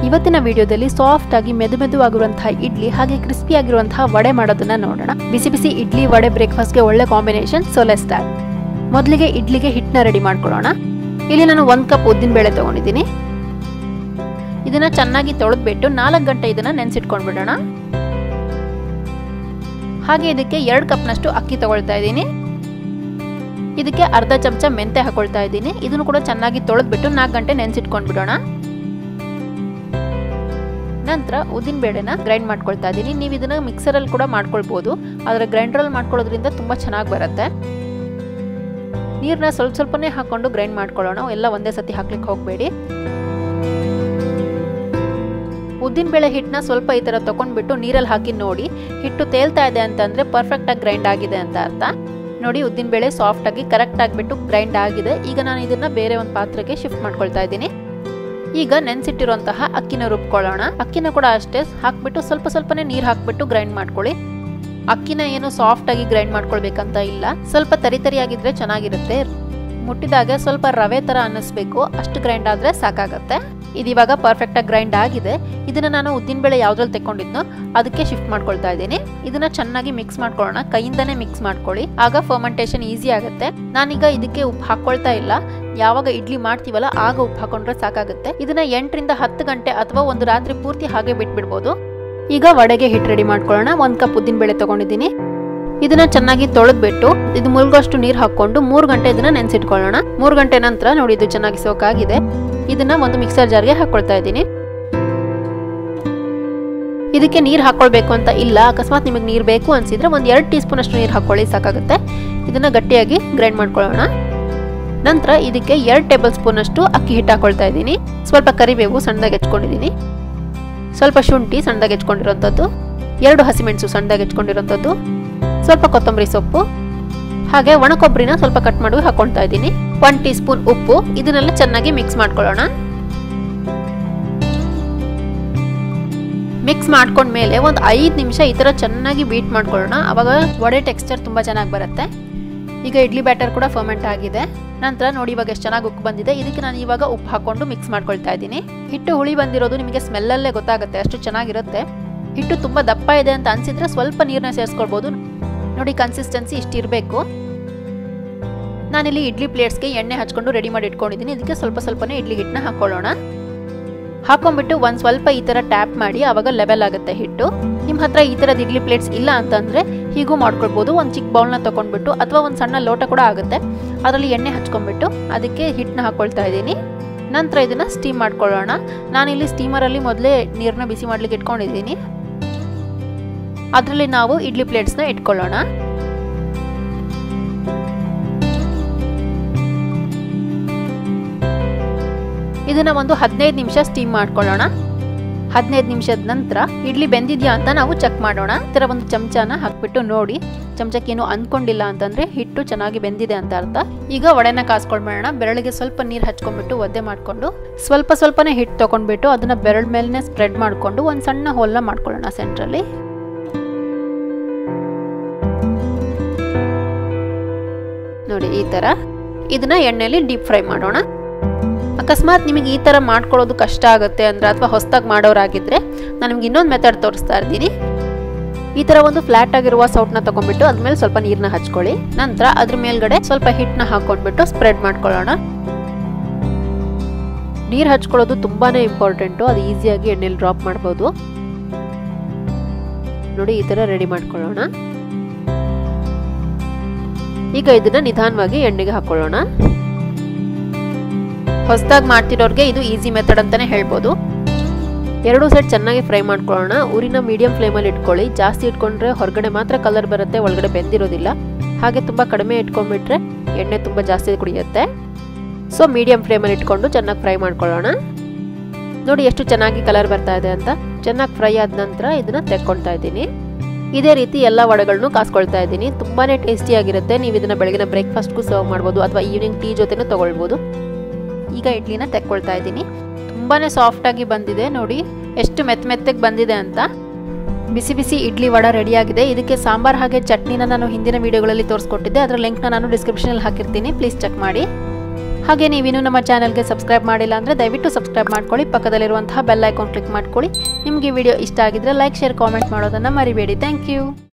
ಇವತ್ತಿನ ವಿಡಿಯೋದಲ್ಲಿ ಸಾಫ್ಟ್ ಆಗಿ ಮೆದು ಮೆದುವಾಗಿರುವಂತಹ ಇಡ್ಲಿ ಹಾಗೆ ಕ್ರಿಸ್ಪಿ ಆಗಿರುವಂತಹ ವಡೆ ಮಾಡೋದನ್ನ ನೋಡೋಣ ಬಿಸಿ ಬಿಸಿ ಇಡ್ಲಿ ವಡೆ ಬ್ರೇಕ್ಫಾಸ್ಟ್ಗೆ ಒಳ್ಳೆ ಕಾಂಬಿನೇಷನ್ ಸೊ ಲೆಟ್ ಸ್ಟಾರ್ಟ್ ಮೊದಲಿಗೆ ಇಡ್ಲಿಗೆ ಹಿಟ್ಟನ್ನ ರೆಡಿ ಮಾಡ್ಕೊಳ್ಳೋಣ ಇಲ್ಲಿ ನಾನು ಒಂದು ಕಪ್ ಉದ್ದಿನ ಬೇಳೆ ತಗೊಂಡಿದ್ದೀನಿ ಇದನ್ನ ಚೆನ್ನಾಗಿ ತೊಳೆದ್ಬಿಟ್ಟು ನಾಲ್ಕು ಗಂಟೆ ಇದನ್ನ ನೆನೆಸಿಟ್ಕೊಂಡ್ಬಿಡೋಣ ಹಾಗೆ ಇದಕ್ಕೆ ಎರಡು ಕಪ್ನಷ್ಟು ಅಕ್ಕಿ ತಗೊಳ್ತಾ ಇದ್ದೀನಿ ಇದಕ್ಕೆ ಅರ್ಧ ಚಮಚ ಮೆಂತೆ ಹಾಕೊಳ್ತಾ ಇದ್ದೀನಿ ಇದನ್ನು ಕೂಡ ಚೆನ್ನಾಗಿ ತೊಳೆದ್ಬಿಟ್ಟು ನಾಲ್ಕು ಗಂಟೆ ನೆನೆಸಿಟ್ಕೊಂಡ್ಬಿಡೋಣ ನಂತರ ಉದ್ದಿನ ಬೇಳೆನ ಗ್ರೈಂಡ್ ಮಾಡ್ಕೊಳ್ತಾ ಇದ್ದೀನಿ ನೀವು ಇದನ್ನ ಮಿಕ್ಸರಲ್ಲಿ ಕೂಡ ಮಾಡ್ಕೊಳ್ಬೋದು ಆದರೆ ಗ್ರೈಂಡ್ರಲ್ಲಿ ಮಾಡ್ಕೊಳ್ಳೋದ್ರಿಂದ ತುಂಬ ಚೆನ್ನಾಗಿ ಬರುತ್ತೆ ನೀರನ್ನ ಸ್ವಲ್ಪ ಸ್ವಲ್ಪನೇ ಹಾಕೊಂಡು ಗ್ರೈಂಡ್ ಮಾಡ್ಕೊಳ್ಳೋಣ ಎಲ್ಲ ಒಂದೇ ಸತಿ ಹಾಕ್ಲಿಕ್ಕೆ ಹೋಗಬೇಡಿ ಉದ್ದಿನ ಬೇಳೆ ಹಿಟ್ಟನ್ನ ಸ್ವಲ್ಪ ಈ ಥರ ತೊಗೊಂಡ್ಬಿಟ್ಟು ನೀರಲ್ಲಿ ಹಾಕಿ ನೋಡಿ ಹಿಟ್ಟು ತೇಲ್ತಾ ಇದೆ ಅಂತಂದರೆ ಪರ್ಫೆಕ್ಟಾಗಿ ಗ್ರೈಂಡ್ ಆಗಿದೆ ಅಂತ ಅರ್ಥ ನೋಡಿ ಉದ್ದಿನ ಬೇಳೆ ಸಾಫ್ಟ್ ಆಗಿ ಕರೆಕ್ಟ್ ಆಗಿಬಿಟ್ಟು ಗ್ರೈಂಡ್ ಆಗಿದೆ ಈಗ ನಾನು ಇದನ್ನ ಬೇರೆ ಒಂದು ಪಾತ್ರೆಗೆ ಶಿಫ್ಟ್ ಮಾಡ್ಕೊಳ್ತಾ ಇದ್ದೀನಿ ಈಗ ನೆನೆಸಿಟ್ಟಿರುವಂತಹ ಅಕ್ಕಿನ ರುಬ್ಕೊಳ್ಳೋಣ ಅಕ್ಕಿನ ಕೂಡ ಅಷ್ಟೇ ಹಾಕ್ಬಿಟ್ಟು ಸ್ವಲ್ಪ ಸ್ವಲ್ಪನೇ ನೀರು ಹಾಕ್ಬಿಟ್ಟು ಗ್ರೈಂಡ್ ಮಾಡ್ಕೊಳ್ಳಿ ಅಕ್ಕಿನ ಏನು ಸಾಫ್ಟ್ ಆಗಿ ಗ್ರೈಂಡ್ ಮಾಡ್ಕೊಳ್ಬೇಕಂತ ಇಲ್ಲ ಸ್ವಲ್ಪ ತರಿ ತರಿಯಾಗಿದ್ರೆ ಚೆನ್ನಾಗಿರುತ್ತೆ ಮುಟ್ಟಿದಾಗ ಸ್ವಲ್ಪ ರವೆ ತರ ಅನ್ನಿಸ್ಬೇಕು ಅಷ್ಟು ಗ್ರೈಂಡ್ ಆದ್ರೆ ಸಾಕಾಗತ್ತೆ ಇದು ಇವಾಗ ಪರ್ಫೆಕ್ಟ್ ಆಗಿ ಗ್ರೈಂಡ್ ಆಗಿದೆ ಇದನ್ನ ನಾನು ಉದ್ದಿನ ಬೇಳೆ ಯಾವ್ದ್ರಲ್ಲಿ ತೆಕ್ಕೊಂಡಿದ್ನೋ ಅದಕ್ಕೆ ಶಿಫ್ಟ್ ಮಾಡ್ಕೊಳ್ತಾ ಇದ್ದೀನಿ ಇದನ್ನ ಚೆನ್ನಾಗಿ ಮಿಕ್ಸ್ ಮಾಡ್ಕೊಳ್ಳೋಣ ಕೈಯಿಂದಾನೇ ಮಿಕ್ಸ್ ಮಾಡ್ಕೊಳ್ಳಿ ಆಗ ಫರ್ಮೆಂಟೇಷನ್ ಈಸಿ ಆಗುತ್ತೆ ನಾನೀಗ ಇದಕ್ಕೆ ಉಪ್ಪು ಹಾಕೊಳ್ತಾ ಇಲ್ಲ ಯಾವಾಗ ಇಡ್ಲಿ ಮಾಡ್ತೀವಲ್ಲ ಆಗ ಉಪ್ಪು ಹಾಕೊಂಡ್ರೆ ಸಾಕಾಗುತ್ತೆ ಇದನ್ನ ಎಂಟರಿಂದ ಹತ್ತು ಗಂಟೆ ಅಥವಾ ಒಂದು ರಾತ್ರಿ ಪೂರ್ತಿ ಹಾಗೆ ಬಿಟ್ಬಿಡ್ಬೋದು ಈಗ ವಡೆಗೆ ಹಿಟ್ಟು ರೆಡಿ ಮಾಡ್ಕೊಳ್ಳೋಣ ಒಂದ್ ಕಪ್ ಉದ್ದಿನ ಬೇಳೆ ತಗೊಂಡಿದ್ದೀನಿ ಇದನ್ನ ಚೆನ್ನಾಗಿ ತೊಳೆದ್ಬಿಟ್ಟು ಇದು ಮುಳುಗೋಷ್ಟು ನೀರು ಹಾಕೊಂಡು ಮೂರು ಗಂಟೆ ಇದನ್ನ ನೆನೆಸಿಟ್ಕೊಳ್ಳೋಣ ಮೂರು ಗಂಟೆ ನಂತರ ನೋಡಿ ಇದು ಚೆನ್ನಾಗಿ ಸೋಕಾಗಿದೆ ಇದನ್ನ ಒಂದು ಮಿಕ್ಸರ್ ಜಾರ್ಗೆ ಹಾಕೊಳ್ತಾ ಇದ್ದೀನಿ ಇದಕ್ಕೆ ನೀರು ಹಾಕೊಳ್ಬೇಕು ಅಂತ ಇಲ್ಲ ಅಕಸ್ಮಾತ್ ನಿಮಗೆ ನೀರು ಬೇಕು ಅನ್ಸಿದ್ರೆ ಒಂದು ಎರಡು ಟೀ ಸ್ಪೂನ್ ಅಷ್ಟು ನೀರು ಹಾಕೊಳ್ಳಿ ಸಾಕಾಗುತ್ತೆ ಇದನ್ನ ಗಟ್ಟಿಯಾಗಿ ಗ್ರೈಂಡ್ ಮಾಡ್ಕೊಳ್ಳೋಣ ನಂತರ ಇದಕ್ಕೆ ಎರಡು ಟೇಬಲ್ ಸ್ಪೂನ್ ಅಷ್ಟು ಅಕ್ಕಿ ಹಿಟ್ಟು ಹಾಕೊಳ್ತಾ ಇದ್ದೀನಿ ಸ್ವಲ್ಪ ಕರಿಬೇವು ಸಣ್ಣದಾಗಿ ಹೆಚ್ಕೊಂಡಿದ್ದೀನಿ ಸ್ವಲ್ಪ ಶುಂಠಿ ಸಣ್ಣದಾಗಿ ಹೆಚ್ಕೊಂಡಿರೋಂಥದ್ದು ಎರಡು ಹಸಿಮೆಣಸು ಸಣ್ಣದಾಗಿ ಹೆಚ್ಕೊಂಡಿರೋಂಥದ್ದು ಸ್ವಲ್ಪ ಕೊತ್ತಂಬರಿ ಸೊಪ್ಪು ಹಾಗೆ ಒಣ ಕೊಬ್ಬರಿನ ಸ್ವಲ್ಪ ಕಟ್ ಮಾಡಿ ಹಾಕೊಳ್ತಾ ಇದ್ದೀನಿ ಒನ್ ಟೀ ಸ್ಪೂನ್ ಉಪ್ಪು ಇದನ್ನೆಲ್ಲ ಚೆನ್ನಾಗಿ ಮಿಕ್ಸ್ ಮಾಡ್ಕೊಳ್ಳೋಣ ಮಿಕ್ಸ್ ಮಾಡ್ಕೊಂಡ್ಮೇಲೆ ಒಂದು ಐದು ನಿಮಿಷ ಈ ಥರ ಚೆನ್ನಾಗಿ ಬೀಟ್ ಮಾಡ್ಕೊಳ್ಳೋಣ ಅವಾಗ ವಡೆ ಟೆಕ್ಸ್ಚರ್ ತುಂಬ ಚೆನ್ನಾಗಿ ಬರುತ್ತೆ ಈಗ ಇಡ್ಲಿ ಬ್ಯಾಟರ್ ಕೂಡ ಫರ್ಮೆಂಟ್ ಆಗಿದೆ ನಂತರ ನೋಡಿ ಇವಾಗ ಎಷ್ಟು ಚೆನ್ನಾಗಿ ಉಪ್ಪು ಬಂದಿದೆ ಇದಕ್ಕೆ ನಾನು ಇವಾಗ ಉಪ್ಪು ಹಾಕೊಂಡು ಮಿಕ್ಸ್ ಮಾಡ್ಕೊಳ್ತಾ ಇದ್ದೀನಿ ಹಿಟ್ಟು ಹುಳಿ ಬಂದಿರೋದು ನಿಮಗೆ ಸ್ಮೆಲ್ಲಲ್ಲೇ ಗೊತ್ತಾಗುತ್ತೆ ಅಷ್ಟು ಚೆನ್ನಾಗಿರುತ್ತೆ ಹಿಟ್ಟು ತುಂಬ ದಪ್ಪ ಇದೆ ಅಂತ ಅನ್ಸಿದ್ರೆ ಸ್ವಲ್ಪ ನೀರನ್ನ ಸೇರಿಸ್ಕೊಳ್ಬೋದು ನೋಡಿ ಕನ್ಸಿಸ್ಟೆನ್ಸಿ ಇಷ್ಟಿರಬೇಕು ನಾನಿಲ್ಲಿ ಇಡ್ಲಿ ಪ್ಲೇಟ್ಸ್ಗೆ ಎಣ್ಣೆ ಹಚ್ಕೊಂಡು ರೆಡಿ ಮಾಡಿ ಇಟ್ಕೊಂಡಿದ್ದೀನಿ ಇದಕ್ಕೆ ಸ್ವಲ್ಪ ಸ್ವಲ್ಪನೇ ಇಡ್ಲಿ ಹಿಟ್ಟನ್ನ ಹಾಕೊಳ್ಳೋಣ ಹಾಕೊಂಡ್ಬಿಟ್ಟು ಒಂದು ಸ್ವಲ್ಪ ಈ ಥರ ಟ್ಯಾಪ್ ಮಾಡಿ ಆವಾಗ ಲೆವೆಲ್ ಆಗುತ್ತೆ ಹಿಟ್ಟು ನಿಮ್ಮ ಹತ್ರ ಈ ಥರದ್ದು ಇಡ್ಲಿ ಪ್ಲೇಟ್ಸ್ ಇಲ್ಲ ಅಂತಂದರೆ ಹೀಗೂ ಮಾಡ್ಕೊಳ್ಬೋದು ಒಂದು ಚಿಕ್ಕ ಬೌಲ್ನ ತೊಗೊಂಡ್ಬಿಟ್ಟು ಅಥವಾ ಒಂದು ಸಣ್ಣ ಲೋಟ ಕೂಡ ಆಗುತ್ತೆ ಅದರಲ್ಲಿ ಎಣ್ಣೆ ಹಚ್ಕೊಂಡ್ಬಿಟ್ಟು ಅದಕ್ಕೆ ಹಿಟ್ಟನ್ನ ಹಾಕ್ಕೊಳ್ತಾ ಇದ್ದೀನಿ ನಂತರ ಇದನ್ನು ಸ್ಟೀಮ್ ಮಾಡ್ಕೊಳ್ಳೋಣ ನಾನಿಲ್ಲಿ ಸ್ಟೀಮರಲ್ಲಿ ಮೊದಲೇ ನೀರನ್ನ ಬಿಸಿ ಮಾಡ್ಲಿಕ್ಕೆ ಇಟ್ಕೊಂಡಿದ್ದೀನಿ ಅದರಲ್ಲಿ ನಾವು ಇಡ್ಲಿ ಪ್ಲೇಟ್ಸ್ನ ಇಟ್ಕೊಳ್ಳೋಣ ಇದನ್ನ ಒಂದು ಹದಿನೈದು ನಿಮಿಷ ಸ್ಟೀಮ್ ಮಾಡ್ಕೊಳ್ಳೋಣ ಹದಿನೈದು ನಿಮಿಷದ ನಂತರ ಇಡ್ಲಿ ಬೆಂದಿದ್ಯಾ ಅಂತ ನಾವು ಚೆಕ್ ಮಾಡೋಣ ಈ ಥರ ಒಂದು ಚಮಚನ ಹಾಕ್ಬಿಟ್ಟು ನೋಡಿ ಚಮಚಕ್ಕೇನು ಅಂದ್ಕೊಂಡಿಲ್ಲ ಅಂತಂದ್ರೆ ಹಿಟ್ಟು ಚೆನ್ನಾಗಿ ಬೆಂದಿದೆ ಅಂತ ಅರ್ಥ ಈಗ ವಡೆನ ಕಾಸ್ಕೊಂಡ್ಬೇಡ ಬೆರಳಿಗೆ ಸ್ವಲ್ಪ ನೀರು ಹಚ್ಕೊಂಡ್ಬಿಟ್ಟು ಒದ್ದೆ ಮಾಡಿಕೊಂಡು ಸ್ವಲ್ಪ ಸ್ವಲ್ಪನೇ ಹಿಟ್ಟು ತೊಗೊಂಡ್ಬಿಟ್ಟು ಅದನ್ನ ಬೆರಳ ಮೇಲೇ ಸ್ಪ್ರೆಡ್ ಮಾಡಿಕೊಂಡು ಒಂದು ಸಣ್ಣ ಹೋಲ್ನ ಮಾಡ್ಕೊಳ್ಳೋಣ ಸೆಂಟ್ರಲ್ಲಿ ನೋಡಿ ಈ ಥರ ಇದನ್ನ ಎಣ್ಣೆಯಲ್ಲಿ ಡೀಪ್ ಫ್ರೈ ಮಾಡೋಣ ಅಕಸ್ಮಾತ್ ನಿಮಗೆ ಈ ಥರ ಮಾಡ್ಕೊಳ್ಳೋದು ಕಷ್ಟ ಆಗುತ್ತೆ ಅಂದರೆ ಅಥವಾ ಹೊಸದಾಗಿ ಮಾಡೋರಾಗಿದ್ದರೆ ನಾನು ನಿಮ್ಗೆ ಇನ್ನೊಂದು ಮೆಥಡ್ ತೋರಿಸ್ತಾ ಇದ್ದೀನಿ ಈ ಥರ ಒಂದು ಫ್ಲಾಟ್ ಆಗಿರುವ ಸೌಟ್ನ ತೊಗೊಂಡ್ಬಿಟ್ಟು ಅದ್ಮೇಲೆ ಸ್ವಲ್ಪ ನೀರನ್ನ ಹಚ್ಕೊಳ್ಳಿ ನಂತರ ಅದ್ರ ಮೇಲ್ಗಡೆ ಸ್ವಲ್ಪ ಹಿಟ್ಟನ್ನ ಹಾಕೊಂಡ್ಬಿಟ್ಟು ಸ್ಪ್ರೆಡ್ ಮಾಡ್ಕೊಳ್ಳೋಣ ನೀರು ಹಚ್ಕೊಳ್ಳೋದು ತುಂಬಾ ಇಂಪಾರ್ಟೆಂಟು ಅದು ಈಸಿಯಾಗಿ ಎಣ್ಣೆಲಿ ಡ್ರಾಪ್ ಮಾಡ್ಬೋದು ನೋಡಿ ಈ ಥರ ರೆಡಿ ಮಾಡ್ಕೊಳ್ಳೋಣ ಈಗ ಇದನ್ನ ನಿಧಾನವಾಗಿ ಎಣ್ಣೆಗೆ ಹಾಕೊಳ್ಳೋಣ ಹೊಸದಾಗಿ ಮಾಡ್ತಿರೋರಿಗೆ ಇದು ಈಸಿ ಮೆಥಡ್ ಅಂತಾನೆ ಹೇಳ್ಬೋದು ಎರಡೂ ಸೈಡ್ ಚೆನ್ನಾಗಿ ಫ್ರೈ ಮಾಡ್ಕೊಳ್ಳೋಣ ಊರಿನ ಮೀಡಿಯಂ ಫ್ಲೇಮಲ್ಲಿ ಇಟ್ಕೊಳ್ಳಿ ಜಾಸ್ತಿ ಇಟ್ಕೊಂಡ್ರೆ ಹೊರಗಡೆ ಮಾತ್ರ ಕಲರ್ ಬರುತ್ತೆ ಒಳಗಡೆ ಬೆಂದಿರೋದಿಲ್ಲ ಹಾಗೆ ತುಂಬ ಕಡಿಮೆ ಇಟ್ಕೊಂಡ್ಬಿಟ್ರೆ ಎಣ್ಣೆ ತುಂಬ ಜಾಸ್ತಿ ಕುಡಿಯುತ್ತೆ ಸೊ ಮೀಡಿಯಂ ಫ್ಲೇಮಲ್ಲಿ ಇಟ್ಕೊಂಡು ಚೆನ್ನಾಗಿ ಫ್ರೈ ಮಾಡ್ಕೊಳ್ಳೋಣ ನೋಡಿ ಎಷ್ಟು ಚೆನ್ನಾಗಿ ಕಲರ್ ಬರ್ತಾ ಇದೆ ಅಂತ ಚೆನ್ನಾಗಿ ಫ್ರೈ ಆದ ನಂತರ ಇದನ್ನ ತೆಕ್ಕೊಳ್ತಾ ಇದ್ದೀನಿ ಇದೇ ರೀತಿ ಎಲ್ಲ ವಡೆಗಳನ್ನು ಕಾಸ್ಕೊಳ್ತಾ ಇದ್ದೀನಿ ತುಂಬಾ ಟೇಸ್ಟಿಯಾಗಿರುತ್ತೆ ನೀವು ಇದನ್ನ ಬೆಳಗಿನ ಬ್ರೇಕ್ಫಾಸ್ಟ್ಗೂ ಸರ್ವ್ ಮಾಡ್ಬೋದು ಅಥವಾ ಈವ್ನಿಂಗ್ ಟೀ ಜೊತೆನೂ ತೊಗೊಳ್ಬೋದು ಈಗ ಇಡ್ಲಿನ ತೆಕ್ಕೊಳ್ತಾ ಇದ್ದೀನಿ ತುಂಬಾ ಸಾಫ್ಟಾಗಿ ಬಂದಿದೆ ನೋಡಿ ಎಷ್ಟು ಮೆತ್ತ ಮೆತ್ತಗೆ ಬಂದಿದೆ ಅಂತ ಬಿಸಿ ಬಿಸಿ ಇಡ್ಲಿ ವಡ ರೆಡಿಯಾಗಿದೆ ಇದಕ್ಕೆ ಸಾಂಬಾರ್ ಹಾಗೆ ಚಟ್ನಿನ ನಾನು ಹಿಂದಿನ ವೀಡಿಯೋಗಳಲ್ಲಿ ತೋರಿಸ್ಕೊಟ್ಟಿದ್ದೆ ಅದರ ಲಿಂಕ್ನ ನಾನು ಡಿಸ್ಕ್ರಿಪ್ಷನಲ್ಲಿ ಹಾಕಿರ್ತೀನಿ ಪ್ಲೀಸ್ ಚೆಕ್ ಮಾಡಿ ಹಾಗೆ ನೀವಿನ್ನೂ ನಮ್ಮ ಚಾನಲ್ಗೆ ಸಬ್ಸ್ಕ್ರೈಬ್ ಮಾಡಿಲ್ಲ ಅಂದರೆ ದಯವಿಟ್ಟು ಸಬ್ಸ್ಕ್ರೈಬ್ ಮಾಡ್ಕೊಳ್ಳಿ ಪಕ್ಕದಲ್ಲಿರುವಂತಹ ಬೆಲ್ ಐಕಾನ್ ಕ್ಲಿಕ್ ಮಾಡ್ಕೊಳ್ಳಿ ನಿಮಗೆ ವಿಡಿಯೋ ಇಷ್ಟ ಆಗಿದ್ರೆ ಲೈಕ್ ಶೇರ್ ಕಾಮೆಂಟ್ ಮಾಡೋದನ್ನು ಮರಿಬೇಡಿ ಥ್ಯಾಂಕ್ ಯು